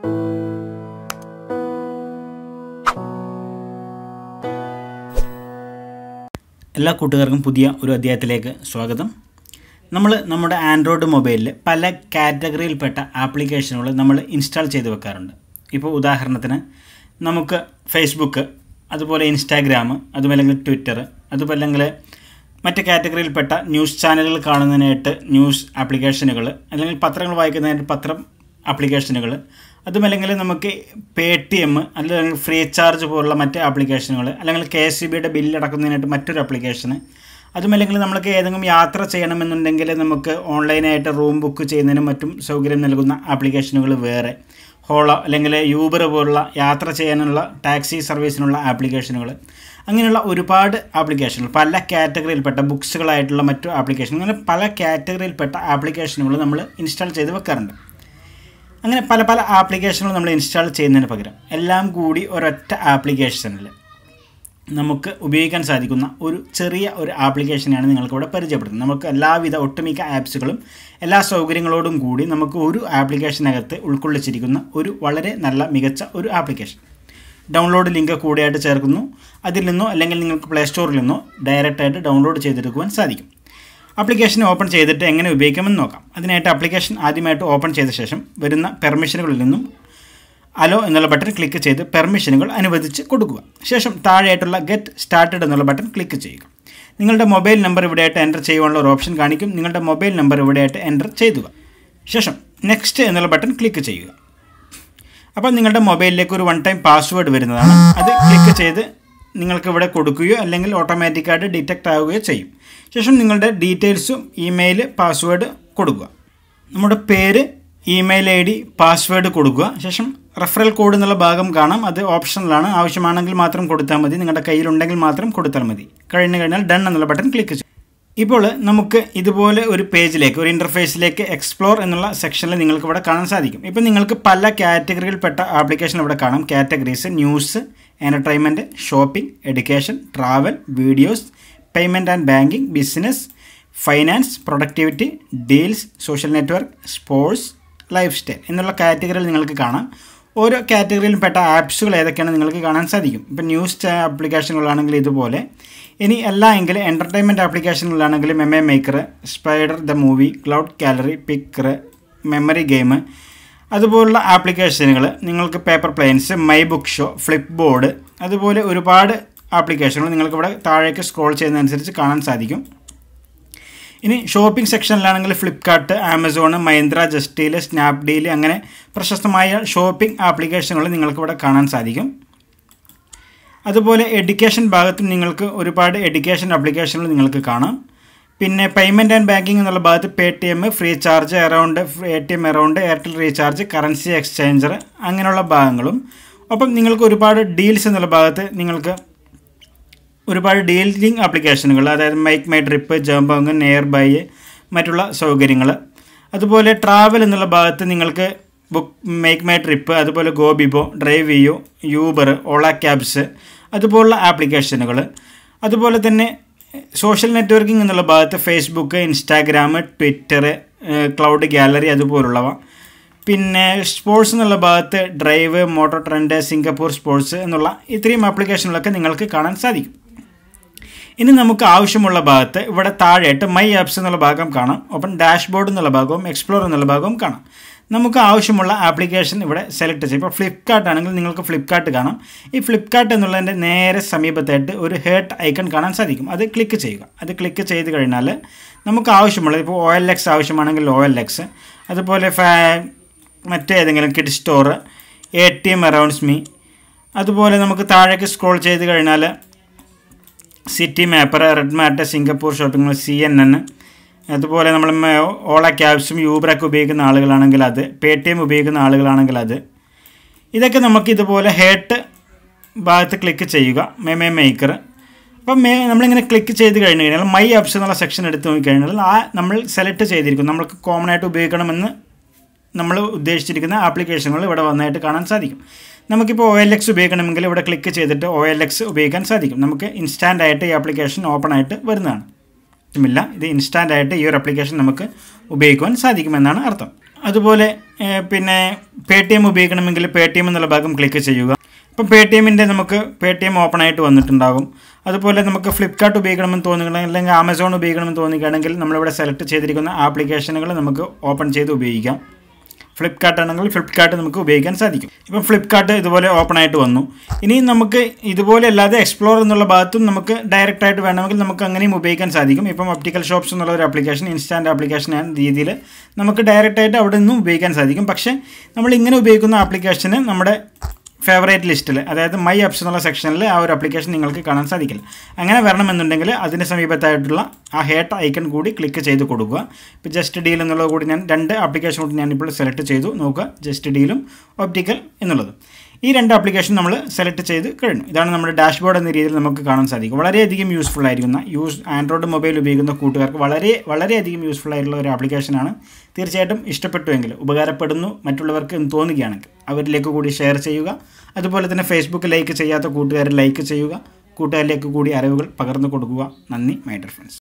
എല്ലാ കൂട്ടുകാർക്കും പുതിയ ഒരു അധ്യായത്തിലേക്ക് സ്വാഗതം നമ്മൾ നമ്മുടെ ആൻഡ്രോയിഡ് മൊബൈലിൽ പല കാറ്റഗറിയിൽപ്പെട്ട ആപ്ലിക്കേഷനുകൾ നമ്മൾ ഇൻസ്റ്റാൾ ചെയ്ത് വെക്കാറുണ്ട് ഇപ്പോൾ ഉദാഹരണത്തിന് നമുക്ക് ഫേസ്ബുക്ക് അതുപോലെ ഇൻസ്റ്റാഗ്രാം അതുപോലെ അല്ലെങ്കിൽ ട്വിറ്റർ അതുപോലെ അല്ലെങ്കിൽ മറ്റ് കാറ്റഗറിയിൽപ്പെട്ട ന്യൂസ് ചാനലുകൾ കാണുന്നതിനായിട്ട് ന്യൂസ് ആപ്ലിക്കേഷനുകൾ അല്ലെങ്കിൽ പത്രങ്ങൾ വായിക്കുന്നതിനായിട്ട് പത്രം ആപ്ലിക്കേഷനുകൾ അതുമല്ലെങ്കിൽ നമുക്ക് പേ ടി എം അല്ലെങ്കിൽ ഫ്രീ ചാർജ് പോലുള്ള മറ്റ് ആപ്ലിക്കേഷനുകൾ അല്ലെങ്കിൽ കെ എസ് സി ബിയുടെ ബില്ല് അടക്കുന്നതിനായിട്ട് മറ്റൊരു ആപ്ലിക്കേഷന് അതുമല്ലെങ്കിൽ നമ്മൾക്ക് ഏതെങ്കിലും യാത്ര ചെയ്യണമെന്നുണ്ടെങ്കിൽ നമുക്ക് ഓൺലൈനായിട്ട് റൂം ബുക്ക് ചെയ്യുന്നതിനും മറ്റും സൗകര്യം നൽകുന്ന ആപ്ലിക്കേഷനുകൾ വേറെ ഹോളോ അല്ലെങ്കിൽ യൂബർ പോലുള്ള യാത്ര ചെയ്യാനുള്ള ടാക്സി സർവീസിനുള്ള ആപ്ലിക്കേഷനുകൾ അങ്ങനെയുള്ള ഒരുപാട് ആപ്ലിക്കേഷനുകൾ പല കാറ്റഗറിയിൽപ്പെട്ട ബുക്സുകളായിട്ടുള്ള മറ്റു ആപ്ലിക്കേഷൻ അങ്ങനെ പല കാറ്റഗറിയിൽപ്പെട്ട ആപ്ലിക്കേഷനുകൾ നമ്മൾ ഇൻസ്റ്റാൾ ചെയ്ത് വെക്കാറുണ്ട് അങ്ങനെ പല പല ആപ്ലിക്കേഷനുകൾ നമ്മൾ ഇൻസ്റ്റാൾ ചെയ്യുന്നതിന് പകരം എല്ലാം കൂടി ഒരൊറ്റ ആപ്ലിക്കേഷനിൽ നമുക്ക് ഉപയോഗിക്കാൻ സാധിക്കുന്ന ഒരു ചെറിയ ഒരു ആപ്ലിക്കേഷനാണ് നിങ്ങൾക്കിവിടെ പരിചയപ്പെടുത്തുന്നത് നമുക്ക് എല്ലാവിധ ഒട്ടുമിക്ക ആപ്സുകളും എല്ലാ സൗകര്യങ്ങളോടും കൂടി നമുക്ക് ഒരു ആപ്ലിക്കേഷനകത്ത് ഉൾക്കൊള്ളിച്ചിരിക്കുന്ന ഒരു വളരെ നല്ല മികച്ച ഒരു ആപ്ലിക്കേഷൻ ഡൗൺലോഡ് ലിങ്ക് കൂടെയായിട്ട് ചേർക്കുന്നു അതിൽ നിന്നോ അല്ലെങ്കിൽ നിങ്ങൾക്ക് പ്ലേ സ്റ്റോറിൽ നിന്നോ ഡയറക്റ്റായിട്ട് ഡൗൺലോഡ് ചെയ്തെടുക്കുവാൻ സാധിക്കും ആപ്ലിക്കേഷൻ ഓപ്പൺ ചെയ്തിട്ട് എങ്ങനെ ഉപയോഗിക്കാമെന്ന് നോക്കാം അതിനായിട്ട് ആപ്ലിക്കേഷൻ ആദ്യമായിട്ട് ഓപ്പൺ ചെയ്ത ശേഷം വരുന്ന പെർമിഷനുകളിൽ നിന്നും അലോ എന്നുള്ള ബട്ടൺ ക്ലിക്ക് ചെയ്ത് പെർമിഷനുകൾ അനുവദിച്ച് കൊടുക്കുക ശേഷം താഴെയായിട്ടുള്ള ഗെറ്റ് സ്റ്റാർട്ടഡ് എന്നുള്ള ബട്ടൺ ക്ലിക്ക് ചെയ്യുക നിങ്ങളുടെ മൊബൈൽ നമ്പർ ഇവിടെയായിട്ട് എൻ്റർ ചെയ്യുവാനുള്ള ഒരു ഓപ്ഷൻ കാണിക്കും നിങ്ങളുടെ മൊബൈൽ നമ്പർ ഇവിടെയായിട്ട് എൻ്റർ ചെയ്തുക ശേഷം നെക്സ്റ്റ് എന്നുള്ള ബട്ടൺ ക്ലിക്ക് ചെയ്യുക അപ്പോൾ നിങ്ങളുടെ മൊബൈലിലേക്ക് ഒരു വൺ ടൈം പാസ്വേഡ് വരുന്നതാണ് അത് ക്ലിക്ക് ചെയ്ത് നിങ്ങൾക്ക് ഇവിടെ കൊടുക്കുകയോ അല്ലെങ്കിൽ ഓട്ടോമാറ്റിക്കായിട്ട് ഡിറ്റക്റ്റ് ആവുകയോ ചെയ്യും ശേഷം നിങ്ങളുടെ ഡീറ്റെയിൽസും ഇമെയിൽ പാസ്വേഡ് കൊടുക്കുക നമ്മുടെ പേര് ഇമെയിൽ ഐ ഡി പാസ്വേഡ് കൊടുക്കുക ശേഷം റെഫറൽ കോഡ് എന്നുള്ള ഭാഗം കാണാം അത് ഓപ്ഷണലാണ് ആവശ്യമാണെങ്കിൽ മാത്രം കൊടുത്താൽ മതി നിങ്ങളുടെ കയ്യിലുണ്ടെങ്കിൽ മാത്രം കൊടുത്താൽ മതി കഴിഞ്ഞു കഴിഞ്ഞാൽ ഡൺ എന്നുള്ള ബട്ടൺ ക്ലിക്ക് ചെയ്യും ഇപ്പോൾ നമുക്ക് ഇതുപോലെ ഒരു പേജിലേക്ക് ഒരു ഇൻ്റർഫേസിലേക്ക് എക്സ്പ്ലോർ എന്നുള്ള സെക്ഷനിൽ നിങ്ങൾക്ക് ഇവിടെ കാണാൻ സാധിക്കും ഇപ്പോൾ നിങ്ങൾക്ക് പല കാറ്റഗറിയിൽപ്പെട്ട ആപ്ലിക്കേഷൻ ഇവിടെ കാണാം categories news entertainment shopping education travel videos payment and banking business finance productivity deals social network sports lifestyle എന്നുള്ള കാറ്റഗറിയിൽ നിങ്ങൾക്ക് കാണാം ഓരോ കാറ്റഗറിയിലും പെട്ട ആപ്സുകൾ ഏതൊക്കെയാണ് നിങ്ങൾക്ക് കാണാൻ സാധിക്കും ഇപ്പം ന്യൂസ് ആപ്ലിക്കേഷനുകളാണെങ്കിൽ ഇതുപോലെ ഇനി അല്ല എങ്കിൽ എൻ്റർടൈൻമെൻറ്റ് ആപ്ലിക്കേഷനുകളാണെങ്കിലും meme maker Spider the movie cloud gallery picker memory game അതുപോലുള്ള ആപ്ലിക്കേഷനുകൾ നിങ്ങൾക്ക് paper planes my book show Flipboard അതുപോലെ ഒരുപാട് ആപ്ലിക്കേഷനുകൾ നിങ്ങൾക്ക് ഇവിടെ താഴേക്ക് സ്ക്രോൾ ചെയ്യുന്നതനുസരിച്ച് കാണാൻ സാധിക്കും ഇനി ഷോപ്പിംഗ് സെക്ഷനിലാണെങ്കിൽ ഫ്ലിപ്കാർട്ട് ആമസോൺ മഹീന്ദ്ര ജസ്റ്റീൽ സ്നാപ്ഡീൽ അങ്ങനെ പ്രശസ്തമായ ഷോപ്പിംഗ് ആപ്ലിക്കേഷനുകൾ നിങ്ങൾക്ക് ഇവിടെ കാണാൻ സാധിക്കും അതുപോലെ എഡ്യൂക്കേഷൻ ഭാഗത്തും നിങ്ങൾക്ക് ഒരുപാട് എഡ്യൂക്കേഷൻ ആപ്ലിക്കേഷനുകൾ നിങ്ങൾക്ക് കാണാം പിന്നെ പേയ്മെൻറ്റ് ആൻഡ് ബാങ്കിങ് എന്നുള്ള ഭാഗത്ത് Paytm Freecharge around A T M around Airtel recharge currency exchanger അങ്ങനെയുള്ള ഭാഗങ്ങളും ഒപ്പം നിങ്ങൾക്ക് ഒരുപാട് ഡീൽസ് എന്നുള്ള ഭാഗത്ത് നിങ്ങൾക്ക് ഒരുപാട് ഡീലിംഗ് ആപ്ലിക്കേഷനുകൾ അതായത് MakeMyTrip Jabong nearby മറ്റുള്ള സൗകര്യങ്ങൾ അതുപോലെ ട്രാവൽ എന്നുള്ള ഭാഗത്ത് നിങ്ങൾക്ക് ബുക്ക് മേക്ക് മൈ ട്രിപ്പ് അതുപോലെ ഗോബിബോ ഡ്രൈവ് ചെയ്യോ യൂബർ ഓള ക്യാബ്സ് അതുപോലുള്ള ആപ്ലിക്കേഷനുകൾ അതുപോലെ തന്നെ സോഷ്യൽ നെറ്റ്വർക്കിംഗ് എന്നുള്ള ഭാഗത്ത് Facebook Instagram Twitter cloud gallery അതുപോലുള്ളവ പിന്നെ സ്പോർട്സ് എന്നുള്ള ഭാഗത്ത് drive motor trend Singapore sports എന്നുള്ള ഇത്രയും ആപ്ലിക്കേഷനുകളൊക്കെ നിങ്ങൾക്ക് കാണാൻ സാധിക്കും ഇനി നമുക്ക് ആവശ്യമുള്ള ഭാഗത്ത് ഇവിടെ താഴെയായിട്ട് മൈ ആപ്സ് എന്നുള്ള ഭാഗം കാണാം ഒപ്പം ഡാഷ്ബോർഡ് എന്നുള്ള ഭാഗവും എക്സ്പ്ലോർ എന്നുള്ള ഭാഗവും കാണാം നമുക്ക് ആവശ്യമുള്ള ആപ്ലിക്കേഷൻ ഇവിടെ സെലക്ട് ചെയ്യും ഇപ്പോൾ ഫ്ലിപ്കാർട്ട് ആണെങ്കിൽ നിങ്ങൾക്ക് ഫ്ലിപ്കാർട്ട് കാണാം ഈ ഫ്ലിപ്കാർട്ട് എന്നുള്ളതിൻ്റെ നേരെ സമീപത്തായിട്ട് ഒരു ഹേർട്ട് ഐക്കൺ കാണാൻ സാധിക്കും അത് ക്ലിക്ക് ചെയ്യുക അത് ക്ലിക്ക് ചെയ്ത് കഴിഞ്ഞാൽ നമുക്ക് ആവശ്യമുള്ളത് ഇപ്പോൾ ഒ എൽ എക്സ് ആവശ്യമാണെങ്കിൽ ഒ എൽ എക്സ് അതുപോലെ ഫാ മറ്റേതെങ്കിലും kid store A T M arounds me അതുപോലെ നമുക്ക് താഴേക്ക് സ്ക്രോൾ ചെയ്ത് കഴിഞ്ഞാൽ city mapper red mart Singapore shopping mall C N N അതുപോലെ നമ്മൾ ഓള ക്യാബ്സും യൂബറൊക്കെ ഉപയോഗിക്കുന്ന ആളുകളാണെങ്കിൽ അത് പേ ടി എം ഉപയോഗിക്കുന്ന ആളുകളാണെങ്കിൽ അത് ഇതൊക്കെ നമുക്ക് ഇതുപോലെ ഹേട്ട് ഭാഗത്ത് ക്ലിക്ക് ചെയ്യുക മെമേ മേക്കർ അപ്പം മേ നമ്മളിങ്ങനെ ക്ലിക്ക് ചെയ്ത് കഴിഞ്ഞ് കഴിഞ്ഞാൽ മൈ ആപ്സ് എന്നുള്ള സെക്ഷൻ എടുത്ത് നോക്കിക്കഴിഞ്ഞാൽ ആ നമ്മൾ സെലക്ട് ചെയ്തിരിക്കും നമ്മൾക്ക് കോമൺ ആയിട്ട് ഉപയോഗിക്കണമെന്ന് നമ്മൾ ഉദ്ദേശിച്ചിരിക്കുന്ന ആപ്ലിക്കേഷനുകൾ ഇവിടെ വന്നായിട്ട് കാണാൻ സാധിക്കും നമുക്കിപ്പോൾ ഒ എൽ എക്സ് ഉപയോഗിക്കണമെങ്കിൽ ഇവിടെ ക്ലിക്ക് ചെയ്തിട്ട് ഒ എൽ എക്സ് ഉപയോഗിക്കാൻ സാധിക്കും നമുക്ക് ഇൻസ്റ്റാൻ്റ് ആയിട്ട് ഈ ആപ്ലിക്കേഷൻ ഓപ്പൺ ആയിട്ട് വരുന്നതാണ് ഇല്ല ഇത് ഇൻസ്റ്റാൻ്റ് ആയിട്ട് ഈ ഒരു ആപ്ലിക്കേഷൻ നമുക്ക് ഉപയോഗിക്കുവാൻ സാധിക്കുമെന്നാണ് അർത്ഥം അതുപോലെ ഏഹ്, പിന്നെ പേ ടി എം ഉപയോഗിക്കണമെങ്കിൽ പേ ടി എം എന്നുള്ള ഭാഗം ക്ലിക്ക് ചെയ്യുക ഇപ്പം പേ ടി എമ്മിൻ്റെ നമുക്ക് പേ ടി എം ഓപ്പൺ ആയിട്ട് വന്നിട്ടുണ്ടാകും അതുപോലെ നമുക്ക് ഫ്ലിപ്കാർട്ട് ഉപയോഗിക്കണമെന്ന് തോന്നുകയാണെങ്കിൽ അല്ലെങ്കിൽ ആമസോൺ ഉപയോഗിക്കണമെന്ന് തോന്നുകയാണെങ്കിൽ നമ്മളിവിടെ സെലക്ട് ചെയ്തിരിക്കുന്ന ആപ്ലിക്കേഷനുകൾ നമുക്ക് ഓപ്പൺ ചെയ്ത് ഉപയോഗിക്കാം ഫ്ലിപ്കാർട്ട് ആണെങ്കിൽ ഫ്ലിപ്കാർട്ട് നമുക്ക് ഉപയോഗിക്കാൻ സാധിക്കും ഇപ്പം ഫ്ലിപ്കാർട്ട് ഇതുപോലെ ഓപ്പൺ ആയിട്ട് വന്നു ഇനി നമുക്ക് ഇതുപോലെ അല്ലാതെ എക്സ്പ്ലോർ എന്നുള്ള ഭാഗത്തും നമുക്ക് ഡയറക്റ്റ് ആയിട്ട് വേണമെങ്കിൽ നമുക്ക് അങ്ങനെയും ഉപയോഗിക്കാൻ സാധിക്കും ഇപ്പം ഒപ്റ്റിക്കൽ ഷോപ്സ് എന്നുള്ള ഒരു ആപ്ലിക്കേഷൻ ഇൻസ്റ്റാൻറ്റ് ആപ്ലിക്കേഷൻ എന്ന രീതിയിൽ നമുക്ക് ഡയറക്റ്റ് ആയിട്ട് അവിടെ നിന്നും ഉപയോഗിക്കാൻ സാധിക്കും പക്ഷേ നമ്മൾ ഇങ്ങനെ ഉപയോഗിക്കുന്ന ആപ്ലിക്കേഷന് നമ്മുടെ ഫേവറേറ്റ് ലിസ്റ്റിൽ അതായത് മൈ ആപ്സ് എന്നുള്ള സെക്ഷനിൽ ആ ഒരു ആപ്ലിക്കേഷൻ നിങ്ങൾക്ക് കാണാൻ സാധിക്കില്ല അങ്ങനെ വരണമെന്നുണ്ടെങ്കിൽ അതിന് സമീപത്തായിട്ടുള്ള ആ ഹേട്ട് ഐക്കൺ കൂടി ക്ലിക്ക് ചെയ്ത് കൊടുക്കുക ഇപ്പോൾ ജസ്റ്റ് ഡീൽ എന്നുള്ളത് കൂടി ഞാൻ രണ്ട് ആപ്ലിക്കേഷൻ കൂടി ഞാനിപ്പോൾ സെലക്ട് ചെയ്തു നോക്കുക ജസ്റ്റ് ഡീലും ഒപ്റ്റിക്കൽ എന്നുള്ളതും ഈ രണ്ട് ആപ്ലിക്കേഷൻ നമ്മൾ സെലക്ട് ചെയ്ത് കഴിഞ്ഞു ഇതാണ് നമ്മുടെ ഡാഷ്ബോർഡ് എന്ന രീതിയിൽ നമുക്ക് കാണാൻ സാധിക്കും വളരെയധികം യൂസ്ഫുൾ ആയിരിക്കുന്ന യൂസ് ആൻഡ്രോയിഡ് മൊബൈൽ ഉപയോഗിക്കുന്ന കൂട്ടുകാർക്ക് വളരെ വളരെയധികം യൂസ്ഫുൾ ആയിട്ടുള്ള ഒരു ആപ്ലിക്കേഷനാണ് തീർച്ചയായിട്ടും ഇഷ്ടപ്പെട്ടുവെങ്കിൽ ഉപകാരപ്പെടുന്നു മറ്റുള്ളവർക്ക് എന്ന് തോന്നുകയാണെങ്കിൽ അവരിലേക്ക് കൂടി ഷെയർ ചെയ്യുക അതുപോലെ തന്നെ ഫേസ്ബുക്ക് ലൈക്ക് ചെയ്യാത്ത കൂട്ടുകാർ ലൈക്ക് ചെയ്യുക കൂട്ടുകാരിലേക്ക് കൂടി അറിവുകൾ പകർന്നു കൊടുക്കുക നന്ദി മൈ ഡർ ഫ്രണ്ട്സ്